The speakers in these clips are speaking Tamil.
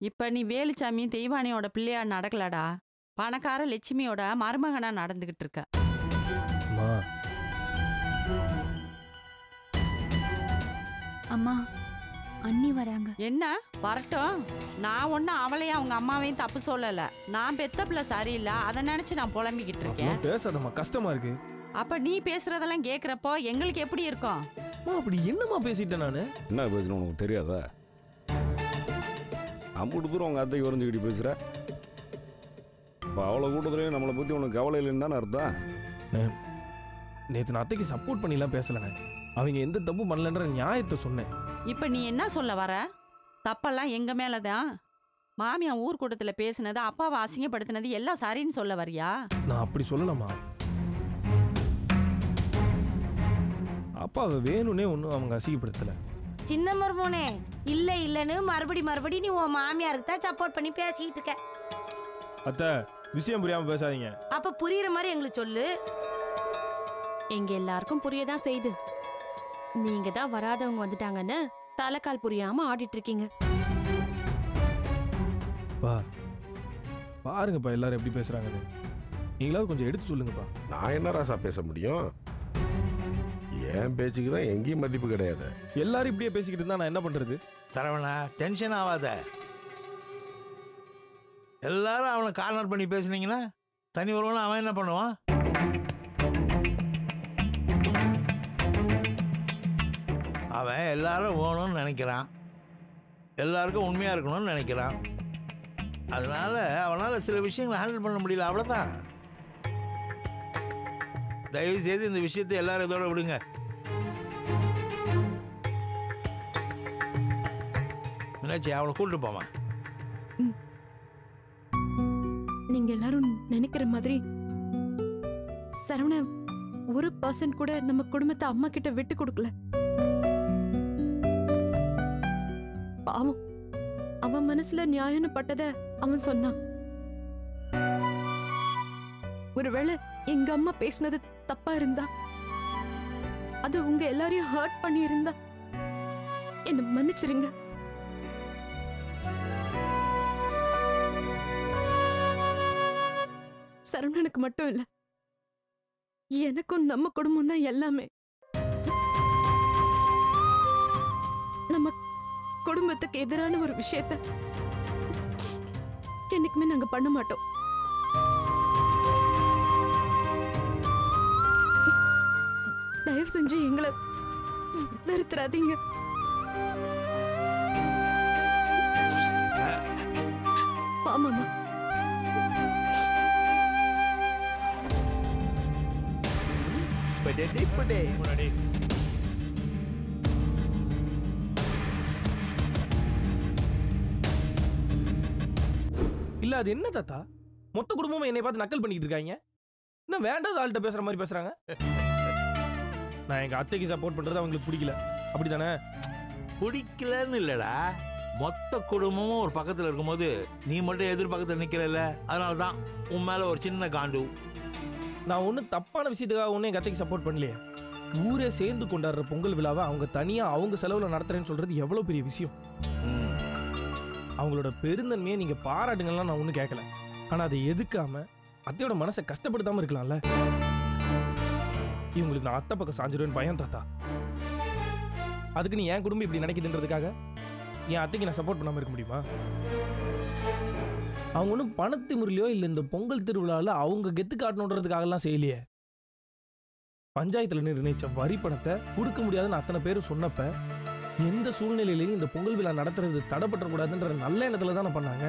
இப்ப நீ வேலுச்சாமி தெய்வானியோட பிள்ளையா நடக்கலடா பணக்கார லட்சுமியோட மருமகனா நடந்துகிட்டு இருக்க அம்மா அம்மா அண்ணி வராங்க என்ன வரட்டும் நான் ஒன்னும் அவளையும் அவங்க அம்மாவையும் தப்பு சொல்லல நான் பெத்த பிள்ளை சரியில்லை அதை நினைச்சு நான் புலம்பிக்கிட்டு இருக்கேன் அப்படிலாம் பேசாதம்மா கஷ்டமா இருக்கு அப்ப நீ பேசுறதெல்லாம் கேக்குறப்போ எங்களுக்கு எப்படி இருக்கும் அம்மா அப்படி என்னம்மா பேசிட்டேன் நானு என்ன பேசணும் உனக்கு தெரியாதா அம்புட்டு தூரம் உங்கள் அத்தைக்கு வரைஞ்சிக்கிட்டு பேசுகிற இப்போ அவ்வளோ கூட்டத்துலேயும் நம்மளை பற்றி உனக்கு கவலை இல்லைன்னு தானே அர்த்தம் நேத்து நான் அத்தைக்கு சப்போர்ட் பண்ணிலாம் பேசலண்ணே அவங்க எந்த தப்பும் பண்ணலன்ற நியாயத்தை சொன்னேன் இப்ப நீ என்ன சொல்ல வர தப்பெல்லாம் எங்க மேலதான் மாமியா ஊர் கூட்டத்துல பேசுனது அப்பாவை அசிங்கப்படுத்தினது எல்லாம் சரின்னு சொல்ல வரியா நான் அப்படி சொல்லலாமா அப்பாவை வேணும்னே ஒன்றும் அவங்க அசிங்கப்படுத்தல சின்ன மருமோனே இல்ல இல்லன்னு மறுபடி மறுபடி நீ உன் மாமியாருக்கு தான் சப்போர்ட் பண்ணி பேசிட்டு இருக்க அத்தை விஷயம் புரியாம பேசாதீங்க அப்ப புரியுற மாதிரி எங்களுக்கு சொல்லு எங்க எல்லாருக்கும் புரியதான் செய்யுது நீங்க தான் வராதவங்க வந்துட்டாங்கன்னு தலைக்கால் புரியாம ஆடிட்டு இருக்கீங்க பா பாருங்கப்பா எல்லாரும் எப்படி பேசுறாங்கன்னு நீங்களாவது கொஞ்சம் எடுத்து சொல்லுங்கப்பா நான் என்ன ராசா பேச முடியும் என் பேச்சுக்கு தான் எங்கேயும் மதிப்பு கிடையாது எல்லாரும் இப்படியே பேசிக்கிட்டு இருந்தா நான் என்ன பண்றது சரவணா டென்ஷன் ஆகாத எல்லாரும் அவனை கார்னர் பண்ணி பேசுனீங்கன்னா தனி ஒருவன் அவன் என்ன பண்ணுவான் அவன் எல்லாரும் வேணும்னு நினைக்கிறான் எல்லாருக்கும் உண்மையாக இருக்கணும்னு நினைக்கிறான் அதனால அவனால் சில விஷயங்களை ஹேண்டில் பண்ண முடியல அவ்வளோதான் தயவு செய்து இந்த விஷயத்தை எல்லாரும் இதோட விடுங்க மீனாட்சி அவனை கூப்பிட்டு போமா நீங்க எல்லாரும் நினைக்கிற மாதிரி சரவண ஒரு பர்சன்ட் கூட நம்ம குடும்பத்தை அம்மா கிட்ட விட்டு கொடுக்கல பாவம் அவன் மனசுல நியாயம்னு பட்டத அவன் சொன்னான் ஒருவேளை எங்க அம்மா பேசினது தப்பா இருந்தா அது உங்க எல்லாரையும் ஹர்ட் பண்ணி இருந்தா என்ன மன்னிச்சிருங்க சரவணனுக்கு மட்டும் இல்ல எனக்கும் நம்ம குடும்பம் தான் எல்லாமே நம்ம குடும்பத்துக்கு எதிரான ஒரு விஷயத்த என்னைக்குமே நாங்க பண்ண மாட்டோம் தயவு செஞ்சு எங்களை வெறுத்துறாதீங்க ஆமாமா முன்னாடி இல்ல அது என்ன தாத்தா மொத்த குடும்பமும் என்னை பார்த்து நக்கல் பண்ணிட்டு இருக்காங்க என்ன வேண்டாத ஆள்கிட்ட பேசுற மாதிரி பேசுறாங்க நான் எங்க அத்தைக்கு சப்போர்ட் பண்றது அவங்களுக்கு பிடிக்கல அப்படிதானே பிடிக்கலன்னு இல்லடா மொத்த குடும்பமும் ஒரு பக்கத்தில் இருக்கும்போது நீ மட்டும் எதிர் பக்கத்தில் நிற்கிறல்ல அதனால தான் உன் மேலே ஒரு சின்ன காண்டு நான் ஒன்றும் தப்பான விஷயத்துக்காக ஒன்றும் எங்கள் அத்தைக்கு சப்போர்ட் பண்ணலையே ஊரே சேர்ந்து கொண்டாடுற பொங்கல் விழாவை அவங்க தனியாக அவங்க செலவில் நடத்துறேன்னு சொல்கிறது எவ்வளோ பெரிய விஷயம் ம். அவங்களோட பெருந்தன்மையை நீங்கள் பாராட்டுங்கலாம் நான் ஒன்றும் கேட்கல ஆனால் அதை எதுக்காம அத்தையோட மனசை கஷ்டப்படுத்தாமல் இருக்கலாம்ல இவங்களுக்கு நான் அத்தை பக்கம் சாஞ்சிருவேன் பயம் தாத்தா அதுக்கு நீ என் குடும்பம் இப்படி நினைக்குதுன்றதுக்காக என் அத்தைக்கு நான் சப்போர்ட் பண்ணாமல் இருக்க முடியுமா அவங்க ஒன்றும் பணத்து முறையிலையோ இல்லை இந்த பொங்கல் திருவிழாவில் அவங்க கெத்து காட்டணுன்றதுக்காகலாம் செய்யலையே பஞ்சாயத்தில் நிர்ணயிச்ச வரி பணத்தை கொடுக்க முடியாதுன்னு அத்தனை பேரும் சொன்னப்ப எந்த சூழ்நிலையிலையும் இந்த பொங்கல் விழா நடத்துறது தடைப்பற்றக்கூடாதுன்ற நல்ல எண்ணத்துல தானே பண்ணாங்க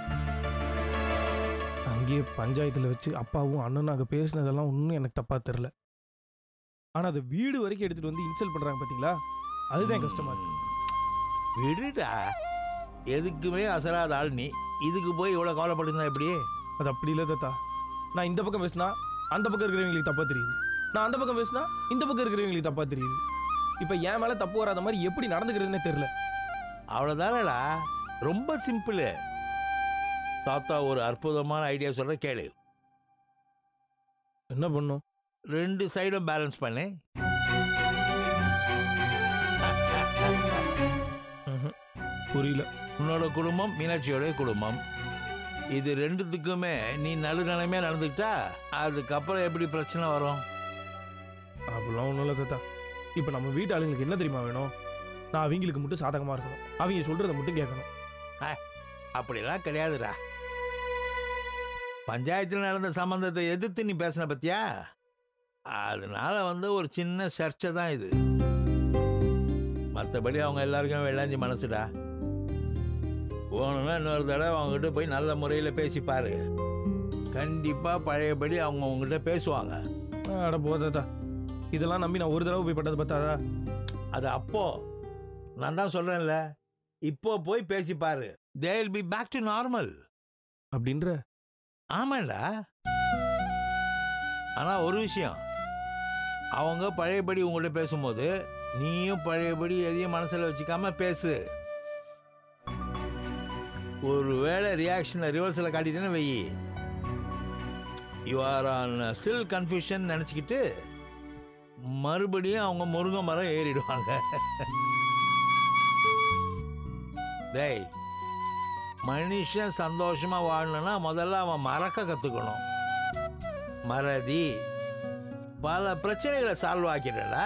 அங்கேயே பஞ்சாயத்தில் வச்சு அப்பாவும் அண்ணனும் அங்கே பேசினதெல்லாம் ஒன்றும் எனக்கு தப்பா தெரில ஆனால் அதை வீடு வரைக்கும் எடுத்துட்டு வந்து இன்சல்ட் பண்றாங்க பாத்தீங்களா அதுதான் கஷ்டமா இருக்கு விடுடா எதுக்குமே அசராத ஆள் நீ இதுக்கு போய் இவ்வளோ கவலைப்படுங்க எப்படி அது அப்படி இல்லை தாத்தா நான் இந்த பக்கம் பேசினா அந்த பக்கம் இருக்கிறவங்களுக்கு தப்பா தெரியுது நான் அந்த பக்கம் பேசினா இந்த பக்கம் இருக்கிறவங்களுக்கு தப்பா தெரியுது இப்போ என் மேல தப்பு வராத மாதிரி எப்படி நடந்துக்கிறதுனே தெரியல அவ்வளோதானடா ரொம்ப சிம்பிள் தாத்தா ஒரு அற்புதமான ஐடியா சொல்ற கேளு என்ன பண்ணும் ரெண்டு சைடும் பேலன்ஸ் பண்ணு ம்ஹும். புரியல உன்னோட குடும்பம் மீனாட்சியோட குடும்பம் இது ரெண்டுத்துக்குமே நீ நடுநிலைமையாக நடந்துக்கிட்டா அதுக்கப்புறம் எப்படி பிரச்சனை வரும் அப்படிலாம் ஒன்றும் இல்லை தாத்தா இப்போ நம்ம வீட்டு ஆளுங்களுக்கு என்ன தெரியுமா வேணும் நான் அவங்களுக்கு மட்டும் சாதகமாக இருக்கணும் அவங்க சொல்கிறத மட்டும் கேட்கணும் அப்படிலாம் கிடையாதுடா பஞ்சாயத்தில் நடந்த சம்பந்தத்தை எதிர்த்து நீ பேசின பத்தியா அதனால வந்து ஒரு சின்ன சர்ச்சை தான் இது மற்றபடி அவங்க எல்லாருக்கும் வெள்ளாஞ்சி மனசுடா போகணுன்னா இன்னொரு தடவை அவங்ககிட்ட போய் நல்ல முறையில் பேசி பாரு கண்டிப்பாக பழையபடி அவங்க உங்ககிட்ட பேசுவாங்க அட போ தாத்தா இதெல்லாம் நம்பி நான் ஒரு தடவை போய் பட்டது பார்த்தாதா அது அப்போ நான் தான் சொல்கிறேன்ல இப்போ போய் பேசி பாரு they will be back to normal அப்படின்ற ஆமாண்டா ஆனால் ஒரு விஷயம் அவங்க பழையபடி உங்கள்கிட்ட பேசும்போது நீயும் பழையபடி எதையும் மனசில் வச்சுக்காம பேசு ஒரு வேளை ரியாக்ஷனை ரிவர்ஸில் காட்டிட்டேன்னு wait you are on still confusion நினச்சிக்கிட்டு மறுபடியும் அவங்க முருங்கை மரம் ஏறிடுவாங்க டேய் மனுஷன் சந்தோஷமா வாழணும்னா முதல்ல அவன் மறக்க கத்துக்கணும் மறதி பல பிரச்சனைகளை சால்வ் ஆக்கிடடா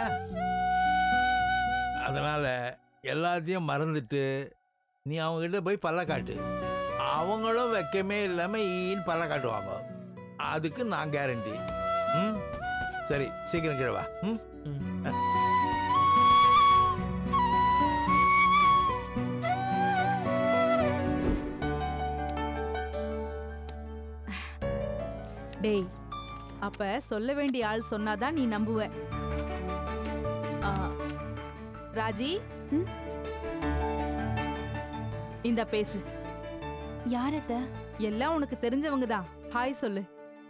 அதனால எல்லாத்தையும் மறந்துட்டு நீ அவங்ககிட்ட போய் பல்ல காட்டு அவங்களும் வெக்கமே இல்லாம ஈன்னு பல்ல காட்டுவாங்க அதுக்கு நான் கேரண்டி ம் சரி சீக்கிரம் கீழே வா ம் டேய் அப்ப சொல்ல வேண்டிய ஆள் சொன்னாதான் நீ நம்புவ ஆ, ராஜி ம்? இந்த பேசு யாரத்த எல்லாம் உனக்கு தெரிஞ்சவங்க தான் ஹாய் சொல்லு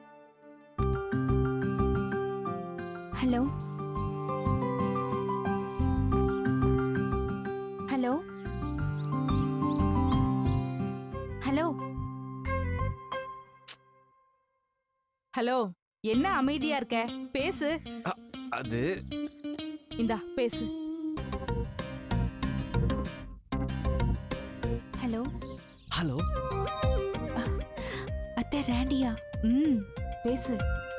ஹலோ ஹலோ ஹலோ ஹலோ என்ன அமைதியா இருக்க பேசு அது இந்தா பேசு ஹலோ ஹலோ அத்தை ரேண்டியா ம் பேசு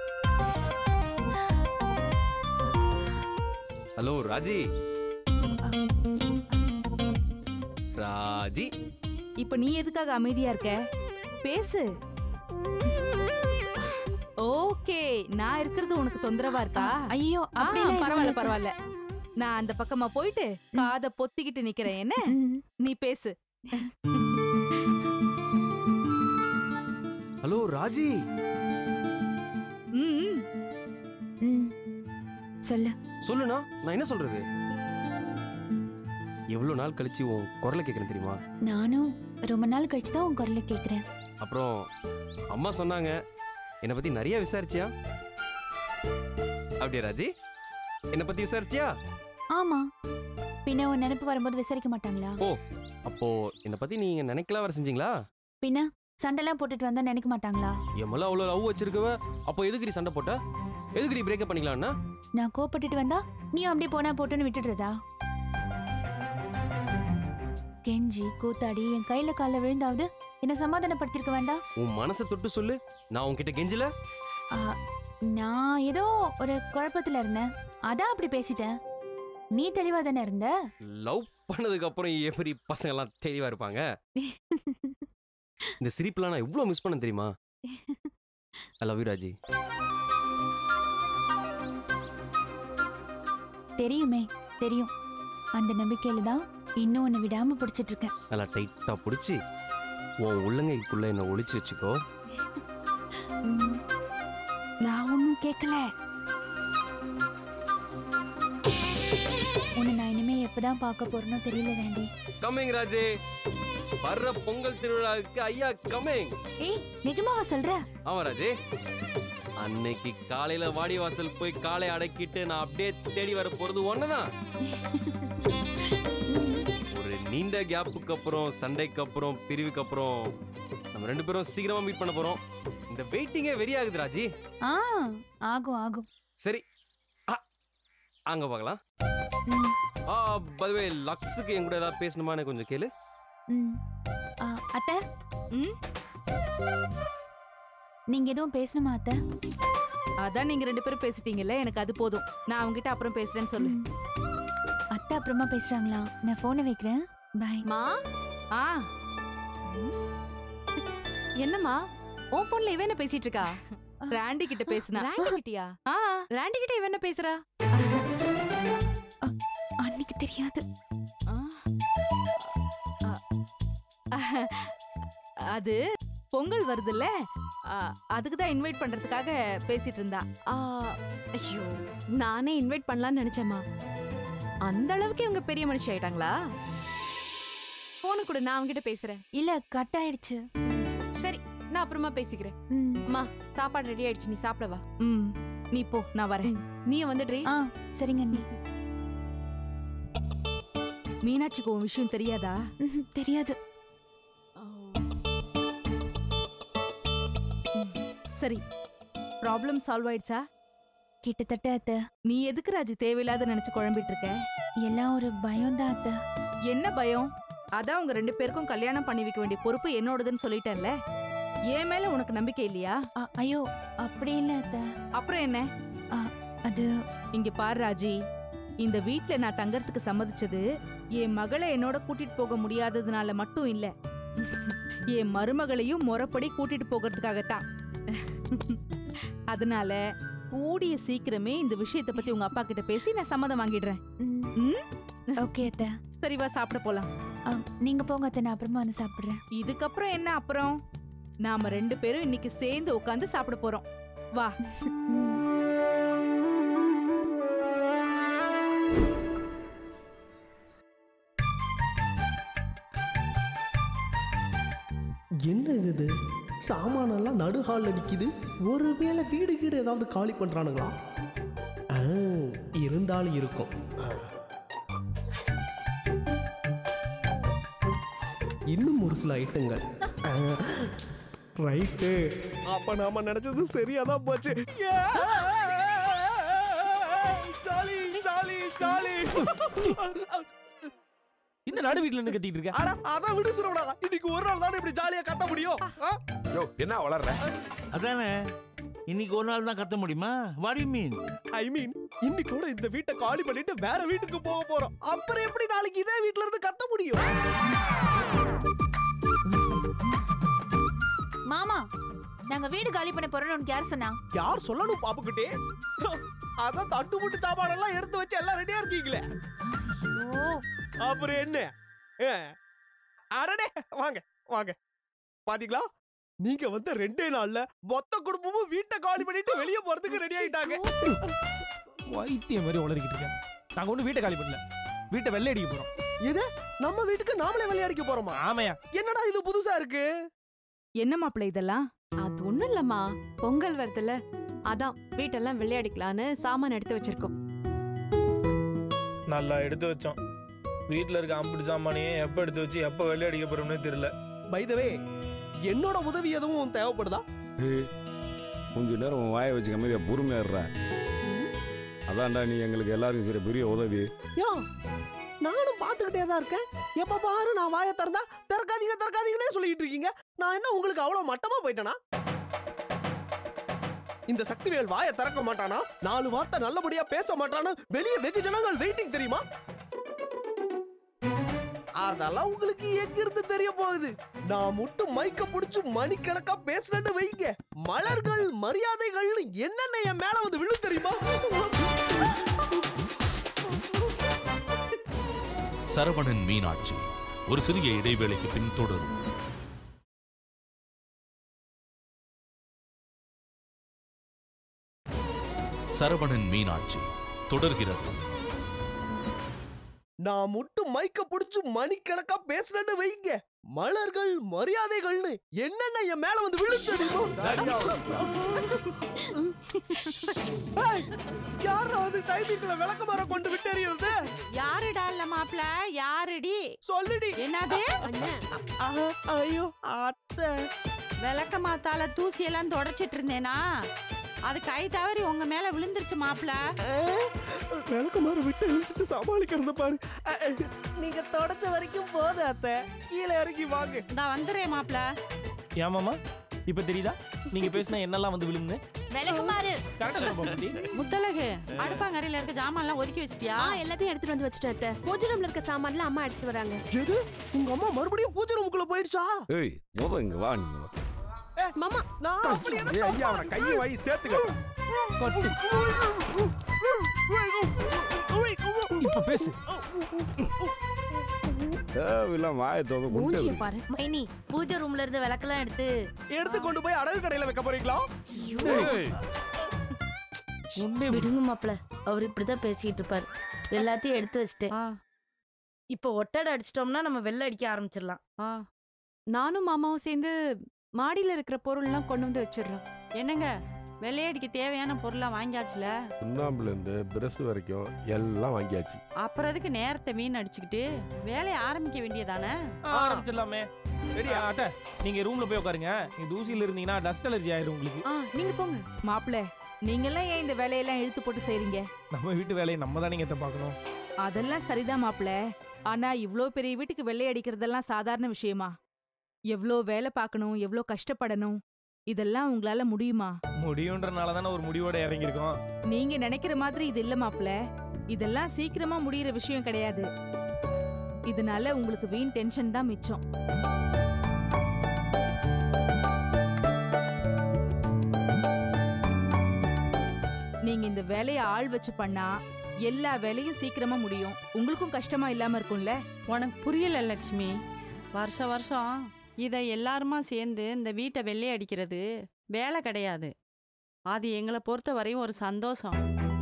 ஹலோ ராஜி ராஜி இப்ப நீ எதுக்காக அமைதியா இருக்க பேசு ஓகே நான் இருக்கிறது உனக்கு தொந்தரவா இருக்கா ஐயோ ஆ, அப்படிலாம் எதுவும் பரவாயில்ல இல்ல. பரவாயில்ல நான் அந்த பக்கமா போயிட்டு காதை பொத்திக்கிட்டு நிக்கிறேன் என்ன ம், நீ பேசு ஹலோ ராஜி ம், ம். ம். சொல்லு சொல்லுண்ணா நான் என்ன சொல்றது எவ்வளோ நாள் கழிச்சு உன் குரலை கேட்குறேன் தெரியுமா நானும் ரொம்ப நாள் கழிச்சு தான் உன் குரலை கேக்குறேன் அப்புறம் அம்மா சொன்னாங்க என்னை பத்தி நிறைய விசாரிச்சியா அப்படியா ராஜி என்னை பத்தி விசாரிச்சியா ஆமா பின்ன உன் நினைப்பு வரும்போது விசாரிக்க மாட்டாங்களா அப்போ என்னை பத்தி நீங்க நினைக்கலாம் வர செஞ்சீங்களா பின்ன சண்டைலாம் போட்டுட்டு வந்தா நினைக்க மாட்டாங்களா என் மேல அவ்வளோ லவ் வச்சிருக்கவ அப்போ எதுக்குடி சண்டை போட்ட எதுக்குடி பிரேக்கப் பண்ணிக்கலாம்னா நான் கோப்பட்டுட்டு வந்தா நீயும் அப்படியே போனா போட்டுன்னு விட்டுடுறதா கெஞ்சி கூத்தாடி என் கையில கால்ல விழுந்தாவது என்ன சமாதானப்படுத்திருக்க வேண்டாம் உன் மனசை தொட்டு சொல்லு நான் உன்கிட்ட கெஞ்சல ஆ, நான் ஏதோ ஒரு குழப்பத்துல இருந்தேன் அதான் அப்படி பேசிட்டேன் நீ தெளிவா தானே இருந்த லவ் பண்ணதுக்கு அப்புறம் எப்படி பசங்க எல்லாம் தெளிவா இருப்பாங்க இந்த சிரிப்புலாம் நான் இவ்வளோ மிஸ் பண்ண தெரியுமா ஐ லவ் யூ ராஜி தெரியுமே தெரியும் அந்த நம்பிக்கையில தான் இன்னும் உன்னை விடாம பிடிச்சிட்டு இருக்கேன் நல்லா டைட்டா பிடிச்சி உன் உள்ளங்கைக்குள்ள என்ன ஒளிச்சு வச்சுக்கோ ம், நான் ஒன்னும் கேட்கல உன்னை நான் இனிமே எப்பதான் பார்க்க போறேனோ தெரியல வேண்டி கம்மிங் ராஜே வர்ற பொங்கல் திருவிழாவுக்கு ஐயா கம்மிங் ஏய் நிஜமாவா சொல்ற ஆமா ராஜே அன்னைக்கு காலையில வாடி வாசல் போய் காலை அடக்கிட்டு நான் அப்படியே தேடி வர போறது ஒண்ணுதான் ஒரு நீண்ட கேப்புக்கு அப்புறம் சண்டைக்கு அப்புறம் பிரிவுக்கு அப்புறம் நம்ம ரெண்டு பேரும் சீக்கிரமா மீட் பண்ண போறோம் இந்த வெயிட்டிங்கே வெறி ஆகுது ராஜி ஆ ஆகும் ஆகும் சரி ஆ, அங்க பார்க்கலாம் ம், ஆ பதுவே லக்ஸுக்கு என் கூட ஏதாவது பேசணுமான்னு கொஞ்சம் கேளு ம் ஆ, அத்தை ம்? நீங்க எதுவும் பேசணுமா அத்தை அதான் நீங்க ரெண்டு பேரும் பேசிட்டீங்கல்ல எனக்கு அது போதும் நான் அவங்ககிட்ட அப்புறம் பேசுறேன்னு சொல்லு ம். அத்தை அப்புறமா பேசுறாங்களா நான் போனை வைக்கிறேன் பாய் மா ஆ என்னம்மா உன் போன்ல இவ என்ன பேசிட்டு இருக்கா ராண்டி கிட்ட பேசுனா ராண்டி கிட்டயா ஆ ராண்டி கிட்ட இவ என்ன பேசுறா அன்னைக்கு தெரியாது ஆ. அ- அது பொங்கல் வருதுல்ல ஆ, அதுக்கு தான் இன்வைட் பண்றதுக்காக பேசிட்டு இருந்தா ஆ, ஐயோ நானே இன்வைட் பண்ணலாம்னு நினைச்சேம்மா அந்த அளவுக்கு இவங்க பெரிய மனுஷி ஆயிட்டாங்களா போன கூட நான் அவங்ககிட்ட பேசுறேன் இல்ல கட் ஆயிடுச்சு சரி நான் அப்புறமா பேசிக்கிறேன் ம். அம்மா சாப்பாடு ரெடி ஆயிடுச்சு நீ சாப்பிட வா ம் நீ போ நான் வரேன் நீ வந்துடுறீ ஆ சரிங்க அண்ணி மீனாட்சிக்கு உன் விஷயம் தெரியாதா ம்ஹும், தெரியாது சரி ப்ராப்ளம் சால்வ் ஆயிடுச்சா கிட்டத்தட்ட அத்தை நீ எதுக்கு ராஜு தேவையில்லாத நினைச்சு குழம்பிட்டு இருக்க எல்லாம் ஒரு பயம் தான் அத்தை என்ன பயம் அதான் உங்க ரெண்டு பேருக்கும் கல்யாணம் பண்ணி வைக்க வேண்டிய பொறுப்பு என்னோடதுன்னு சொல்லிட்டேன்ல என் மேல உனக்கு நம்பிக்கை இல்லையா அ- ஐயோ அப்படி இல்ல அத்தை அப்புறம் என்ன அது இங்க பாரு ராஜி இந்த வீட்ல நான் தங்கறதுக்கு சம்மதிச்சது என் மகளை என்னோட கூட்டிட்டு போக முடியாததுனால மட்டும் இல்ல என் மருமகளையும் முறைப்படி கூட்டிட்டு போகிறதுக்காகத்தான் அதனால கூடிய சீக்கிரமே இந்த விஷயத்தை பத்தி உங்க அப்பா கிட்ட பேசி நான் சம்மதம் வாங்கிடுறேன் ம், ம்? ஓகே அத்தை சரி வா சாப்பிட போலாம் அ, நீங்க போங்க அத்தை நான் அப்புறமா வந்து சாப்பிடுறேன் இதுக்கப்புறம் என்ன அப்புறம் நாம ரெண்டு பேரும் இன்னைக்கு சேர்ந்து உட்காந்து சாப்பிட போறோம் வா ம். என்ன இது இது சாமானெல்லாம் நடு ஹால் அடிக்குது ஒருவேளை வீடு கீடு ஏதாவது காலி பண்றானுங்களா ஆ, இருந்தாலும் இருக்கும் ஆ. இன்னும் ஒரு சில ஐட்டங்கள் ஆ, ரைட்டு அப்ப நாம நினைச்சது சரியா தான் போச்சு ஏ! ஜாலி ஜாலி ஜாலி என்ன நடு வீட்டுல நின்னு கத்திட்டு இருக்க அட அதான் விடு சுரவடா இன்னைக்கு ஒரு நாள் தானே இப்படி ஜாலியா கத்த முடியும் ஆ? யோ என்ன வளர்ற அதானே இன்னைக்கு ஒரு நாள் தான் கத்த முடியுமா வாட் யூ மீன் ஐ மீன் இன்னைக்கோட இந்த வீட்டை காலி பண்ணிட்டு வேற வீட்டுக்கு போக போறோம் அப்புறம் எப்படி நாளைக்கு இதே வீட்ல இருந்து கத்த முடியும் மாமா நாங்க வீடு காலி பண்ண போறோம்னு உனக்கு யார் சொன்னா யார் சொல்லணும் பாப்புக்கிட்டே அதான் தட்டு முட்டு சாப்பாடெல்லாம் எடுத்து வச்சு எல்லாம் ரெடியா இருக்கீங்களே ஓ அப்புறம் என்ன ஏ, அடடே வாங்க வாங்க பாத்தீங்களா நீங்க வந்த ரெண்டே நாள்ல மொத்த குடும்பமும் வீட்டை காலி பண்ணிட்டு வெளியே போறதுக்கு ரெடி ஆயிட்டாங்க வைத்தியம் மாதிரி உளறிக்கிட்டு இருக்கேன் நாங்க ஒண்ணு வீட்டை காலி பண்ணல வீட்டை வெள்ளை அடிக்க போறோம் இது நம்ம வீட்டுக்கு நாமளே விளையாடிக்க போறோமா ஆமையா என்னடா இது புதுசா இருக்கு என்ன மாப்பிள்ள இதெல்லாம் அது ஒண்ணும் இல்லம்மா பொங்கல் வருதுல்ல அதான் வீட்டெல்லாம் விளையாடிக்கலான்னு சாமான் எடுத்து வச்சிருக்கோம் நல்லா எடுத்து வச்சோம் வீட்டுல இருக்க அம்புட்டு சாமானியே எப்ப எடுத்து வச்சு எப்ப வெள்ளை அடிக்க போறோம்னே தெரியல பைதவே என்னோட உதவி எதுவும் தேவைப்படுதா ஏய், கொஞ்ச நேரம் உன் வாயை வச்சு கம்மியா பொறுமையா இருடா அதான்டா நீ எங்களுக்கு எல்லாருக்கும் செய்யற பெரிய உதவி யா நானும் பார்த்துக்கிட்டே தான் இருக்கேன் எப்ப பாரு நான் வாயை திறந்தா திறக்காதீங்க திறக்காதீங்கன்னே சொல்லிட்டு இருக்கீங்க நான் என்ன உங்களுக்கு அவ்வளவு மட்டமா போயிட்டேனா இந்த சக்திவேல் வாயை திறக்க மாட்டானா நாலு வார்த்தை நல்லபடியா பேச மாட்டானா வெளியே வெகு ஜனங்கள் வெயிட்டிங் தெரியுமா அதெல்லாம் உங்களுக்கு எங்க இருந்து தெரிய போகுது நான் மட்டும் மைக்க புடிச்சு மணிக்கணக்கா பேசுனேன்னு வைங்க மலர்கள் மரியாதைகள் என்னென்ன என் மேல வந்து விழு தெரியுமா சரவணன் மீனாட்சி ஒரு சிறிய இடைவேளைக்கு பின் தொடரும் சரவணன் மீனாட்சி தொடர்கிறது நான் மட்டும் மைக்க புடிச்சு மணிக்கணக்கா பேசுனேன்னு வைங்க மலர்கள் மரியாதைகள்னு என்னென்ன என் மேல வந்து விழு தெரியுமா ஏய், யாரா வந்து டைமிங்ல விளக்க மரம் கொண்டு விட்டறியறது யாருடா இல்ல மாப்பிள யாருடி சொல்லுடி என்னது ஆஹா, ஐயோ அத்தை விளக்க மாத்தால தூசி எல்லாம் தொடச்சிட்டு இருந்தேனா அது கை தவறி உங்க மேல விழுந்துருச்சு மாப்பிள விளக்கு மாற விட்டு இழிச்சிட்டு சமாளிக்கிறது பாரு அ, அ, நீங்க தொடச்ச வரைக்கும் போதும் அத்தை கீழே இறங்கி வாங்க இந்த வந்துடுறேன் மாப்பிள ஏமாமா இப்ப தெரியுதா நீங்க பேசினா என்னெல்லாம் வந்து விழுந்து விளக்குமாறு கரெக்டா சொல்லுப்பா பாட்டி முத்தலகு அடுப்பாங்கரையில இருக்க ஜாமான்லாம் ஒதுக்கி வச்சிட்டியா ஆ எல்லாத்தையும் எடுத்துட்டு வந்து வச்சுட்டு அத்தை பூஜை ரூம்ல இருக்க சாமான்லாம் அம்மா எடுத்துட்டு வராங்க எது உங்க அம்மா மறுபடியும் பூஜை ரூமுக்குள்ள போயிடுச்சா ஏய் முத இங்க வா நீ முத. மாமா நான் அப்படி என்ன ஐயா அவன கையை வாங்கி சேர்த்துக்க இப்ப பேசு தேவையில்லாம் வாயை தோக்க கொண்டு பாரு மைனி பூஜை ரூம்ல இருந்து விளக்கெல்லாம் எடுத்து எடுத்து கொண்டு போய் அடகு கடையில வைக்க போறீங்களா விடுங்க மாப்பிள அவர் இப்படிதான் பேசிட்டு இருப்பாரு எல்லாத்தையும் எடுத்து வச்சுட்டேன் இப்போ ஒட்டடை அடிச்சிட்டோம்னா நம்ம வெள்ளை அடிக்க ஆரம்பிச்சிடலாம் நானும் மாமாவும் சேர்ந்து மாடியில இருக்கிற பொருள்லாம் கொண்டு வந்து வச்சிடுறோம் என்னங்க வெள்ளையடிக்கு தேவையான பொருளா வாங்கியாச்சுல சுண்ணாம்புல இருந்து பிரஷ் வரைக்கும் எல்லாம் வாங்கியாச்சு அப்புறம் எதுக்கு நேரத்தை வீண் அடிச்சுக்கிட்டு வேலையை ஆரம்பிக்க வேண்டியதானே ஆரம்பிச்சிடலாமே அட்ட நீங்க ரூம்ல போய் உட்காருங்க நீங்க தூசியில இருந்தீங்கன்னா டஸ்ட் அலர்ஜி ஆயிரும் உங்களுக்கு ஆ நீங்க போங்க மாப்பிள நீங்கெல்லாம் ஏன் இந்த வேலையெல்லாம் இழுத்து போட்டு செய்றீங்க நம்ம வீட்டு வேலையை நம்ம தான் நீங்க பார்க்கணும் அதெல்லாம் சரிதான் மாப்பிள ஆனா இவ்ளோ பெரிய வீட்டுக்கு வெள்ளை அடிக்கிறதெல்லாம் சாதாரண விஷயமா எவ்ளோ வேலை பார்க்கணும் எவ்ளோ கஷ்டப்படணும் இதெல்லாம் உங்களால முடியுமா முடியுன்றனால தானே ஒரு முடிவோட இறங்கியிருக்கோம் நீங்க நினைக்கிற மாதிரி இது இல்ல மாப்பிள இதெல்லாம் சீக்கிரமா முடியிற விஷயம் கிடையாது இதனால உங்களுக்கு வீண் டென்ஷன் தான் மிச்சம் நீங்க இந்த வேலையை ஆள் வச்சு பண்ணா எல்லா வேலையும் சீக்கிரமா முடியும் உங்களுக்கும் கஷ்டமா இல்லாம இருக்கும்ல உனக்கு புரியல லட்சுமி வருஷ வருஷம் இதை எல்லாருமா சேர்ந்து இந்த வீட்டை வெள்ளை அடிக்கிறது வேலை கிடையாது அது எங்களை பொறுத்த வரையும் ஒரு சந்தோஷம்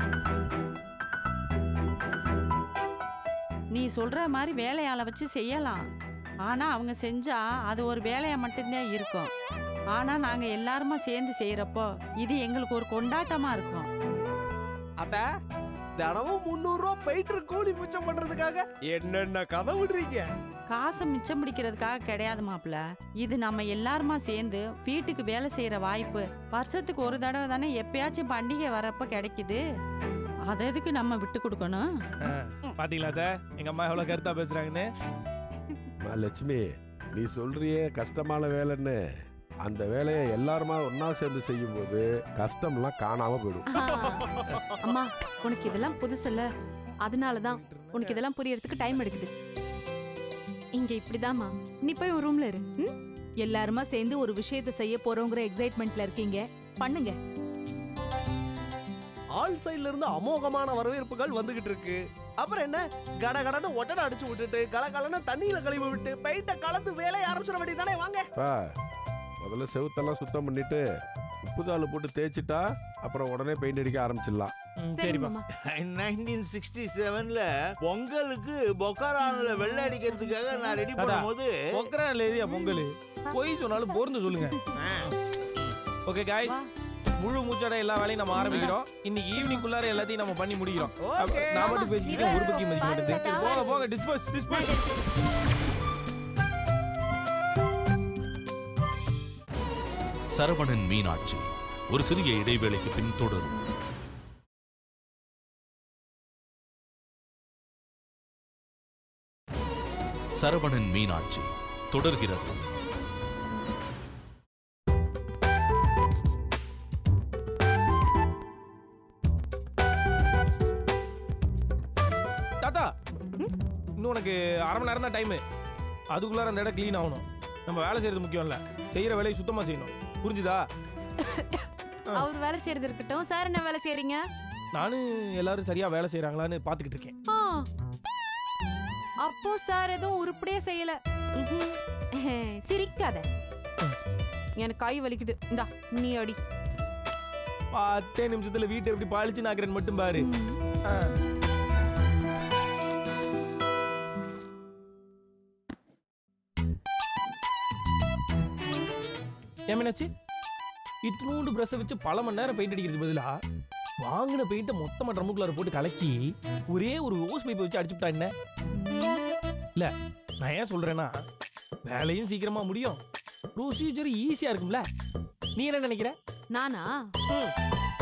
நீ சொல்ற மாதிரி வேலையாளை வச்சு செய்யலாம் ஆனா அவங்க செஞ்சா அது ஒரு வேலையா மட்டும்தான் இருக்கும் ஆனா நாங்க எல்லாருமா சேர்ந்து செய்யறப்போ இது எங்களுக்கு ஒரு கொண்டாட்டமா இருக்கும் அத்த தினமும் முந்நூறு ரூபா போயிட்டு கூலி மிச்சம் பண்றதுக்காக என்னென்ன கதை விடுறீங்க காசை மிச்சம் பிடிக்கிறதுக்காக கிடையாது மாப்பிள்ள இது நம்ம எல்லாருமா சேர்ந்து வீட்டுக்கு வேலை செய்யற வாய்ப்பு வருஷத்துக்கு ஒரு தடவை தானே எப்பயாச்சும் பண்டிகை வரப்ப கிடைக்குது அதை எதுக்கு நம்ம விட்டு கொடுக்கணும் பாத்தீங்களா அத்தை? எங்க அம்மா எவ்வளவு கருத்தா பேசுறாங்கன்னு அம்மா லட்சுமி நீ சொல்றியே கஷ்டமான வேலைன்னு அந்த வேலையை எல்லாருமா ஒண்ணா சேர்ந்து செய்யும்போது கஷ்டம்லாம் காணாம போயிடும் அம்மா உனக்கு இதெல்லாம் புதுசல்ல அதனாலதான் உனக்கு இதெல்லாம் புரியறதுக்கு டைம் எடுக்குது இங்க இப்படிதாம்மா நீ போய் ஒரு ரூம்ல இரு ம்? எல்லாருமா சேர்ந்து ஒரு விஷயத்தை செய்ய போறோங்கிற எக்ஸைட்மெண்ட்ல இருக்கீங்க பண்ணுங்க ஆல் சைடுல இருந்து அமோகமான வரவேற்புகள் வந்துகிட்டு இருக்கு அப்புறம் என்ன கட கடன்னு ஒட்டடை அடிச்சு விட்டுட்டு கல கலன்னு தண்ணியில கழுவி விட்டு பெயிண்ட கலந்து வேலையை ஆரம்பிச்சிட வேண்டியதானே வாங்க பா முதல்ல செவுத்தெல்லாம் சுத்தம் பண்ணிட்டு உப்பு தாள் போட்டு தேய்ச்சிட்டா அப்புறம் உடனே பெயிண்ட் அடிக்க ஆரம்பிச்சிடலாம் நைன்டீன் சிக்ஸ்டி செவன்ல பொங்கலுக்கு பொக்காரான்ல வெள்ளை அடிக்கிறதுக்காக நான் ரெடி பண்ணும்போது பொங்கல் ஏரியா பொங்கல் பொய் சொன்னாலும் பொருந்து சொல்லுங்க ஓகே காய்ஸ் முழு மூச்சோட எல்லா வேலையும் நம்ம ஆரம்பிக்கிறோம் இன்னைக்கு ஈவினிங் குள்ளார எல்லாத்தையும் நம்ம பண்ணி முடிக்கிறோம் Okay. நான் மட்டும் பேசிக்கிட்டேன் ஒரு பக்கம் மதிக்க மாட்டேன் சரி, போக போக டிஸ்போஸ் டிஸ்போஸ் சரவணன் மீனாட்சி ஒரு சிறிய இடைவேளைக்கு பின் தொடரும் சரவணன் மீனாட்சி தொடர்கிறது தாத்தா இன்னும் உனக்கு அரை மணி நேரம் தான் டைமு அதுக்குள்ளார அந்த இடம் க்ளீன் ஆகணும் நம்ம வேலை செய்யறது முக்கியம் இல்ல செய்யற வேலையை சுத்தமா செய்யணும் புரிஞ்சுதா அவர் வேலை செய்யறது இருக்கட்டும் சார் என்ன வேலை செய்யறீங்க நானும் எல்லாரும் சரியா வேலை செய்யறாங்களான்னு பாத்துக்கிட்டு இருக்கேன் ஆ. அப்போ சார் எதுவும் உருப்படியா செய்யல சிரிக்காத எனக்கு கை வலிக்குது இந்தா நீ அடி பத்தே நிமிஷத்துல வீட்டை எப்படி பாலிச்சு நாக்குறேன்னு மட்டும் பாரு ஆ. ஏன் மீனாட்சி இத்தினூண்டு பிரஷை வச்சு பல மணி நேரம் பெயிண்ட் அடிக்கிறது பதிலா வாங்கின பெயிண்ட்டை மொத்தமா ட்ரம்முக்குள்ளார போட்டு கலக்கி ஒரே ஒரு ஓஸ் பைப்பை வச்சு அடிச்சுட்டா என்ன இல்ல நான் ஏன் சொல்றேன்னா வேலையும் சீக்கிரமா முடியும் ப்ரொசீஜர் ஈஸியா இருக்கும்ல நீ என்ன நினைக்கிற நானா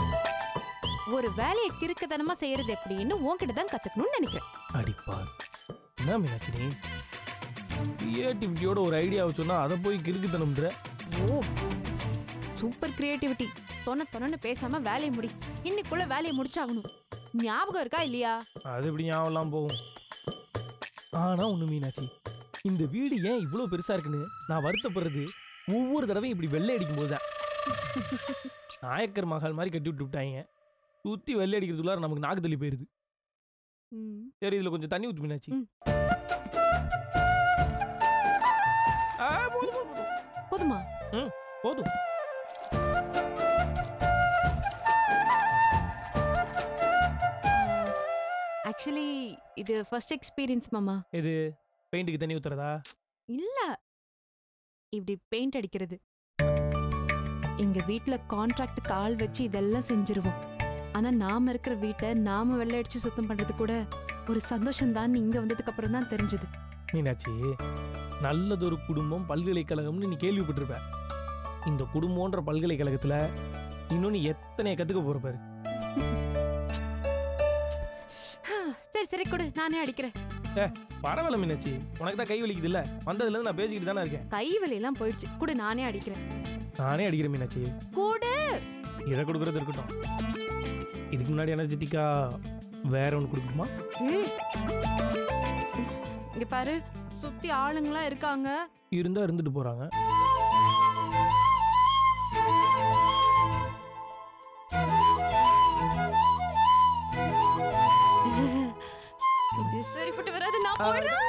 ஒரு வேலையை கிறுக்குத்தனமா செய்யறது எப்படின்னு உன்கிட்ட தான் கத்துக்கணும்னு நினைக்கிறேன் அடிப்பார் என்ன மீனாட்சி நீ கிரியேட்டிவிட்டியோட ஒரு ஐடியாவை சொன்னா அதை போய் கிறுக்குத்தனம்ன்ற ஓ சூப்பர் கிரியேட்டிவிட்டி தொண தொணன்னு பேசாம வேலையை முடி இன்னைக்குள்ள வேலையை முடிச்சாகணும் ஞாபகம் இருக்கா இல்லையா அது எப்படி ஞாபகம்லாம் போகும் ஆனா ஒண்ணு மீனாட்சி இந்த வீடு ஏன் இவ்வளோ பெருசா இருக்குன்னு நான் வருத்தப்படுறது ஒவ்வொரு தடவையும் இப்படி வெள்ளை அடிக்கும் போது தான் நாயக்கர் மகால் மாதிரி கட்டி விட்டு விட்டாங்க சுத்தி வெள்ளை அடிக்கிறதுக்குள்ளார நமக்கு நாக்கு தள்ளி போயிருது ம். சரி இதுல கொஞ்சம் தண்ணி ஊத்து மீனாட்சி ஆ, போதும், போதும், போதும். போதுமா ம் போதும் ஆக்சுவலி இது ஃபர்ஸ்ட் எக்ஸ்பீரியன்ஸ் மாமா இது பெயிண்ட்டுக்கு தண்ணி ஊத்துறதா இல்ல இப்படி பெயிண்ட் அடிக்கிறது எங்க வீட்ல கான்ட்ராக்ட் கால் வச்சு இதெல்லாம் செஞ்சிருவோம் ஆனா நாம இருக்கிற வீட்டை நாம வெள்ளை அடிச்சு சுத்தம் பண்றது கூட ஒரு சந்தோஷம் தான் இங்க வந்ததுக்கு அப்புறம் தான் தெரிஞ்சது மீனாட்சி நல்லதொரு குடும்பம் பல்கலைக்கழகம்னு நீ கேள்விப்பட்டிருப்ப இந்த குடும்பம்ன்ற பல்கலைக்கழகத்துல இன்னும் நீ எத்தனை கத்துக்க போற பாரு சரி சரி கொடு நானே அடிக்கிறேன் ஏ பரவாயில்ல மீனாட்சி உனக்கு தான் கை வலிக்குது இல்ல வந்ததுல இருந்து நான் பேசிக்கிட்டு தானே இருக்கேன் கை வலியெல்லாம் போயிடுச்சு கொடு நானே அடிக்கிறேன் நானே அடிக்கிறேன் மீனாட்சி கூடு இதை கொடுக்கறது இருக்கட்டும் இதுக்கு முன்னாடி எனர்ஜெட்டிக்கா வேற ஒன்று கொடுக்குமா ஏய். இங்க பாரு சுத்தி ஆளுங்களாம் இருக்காங்க இருந்தா இருந்துட்டு போறாங்க இது சரிப்பட்டு வராது நான் போயிடுறேன்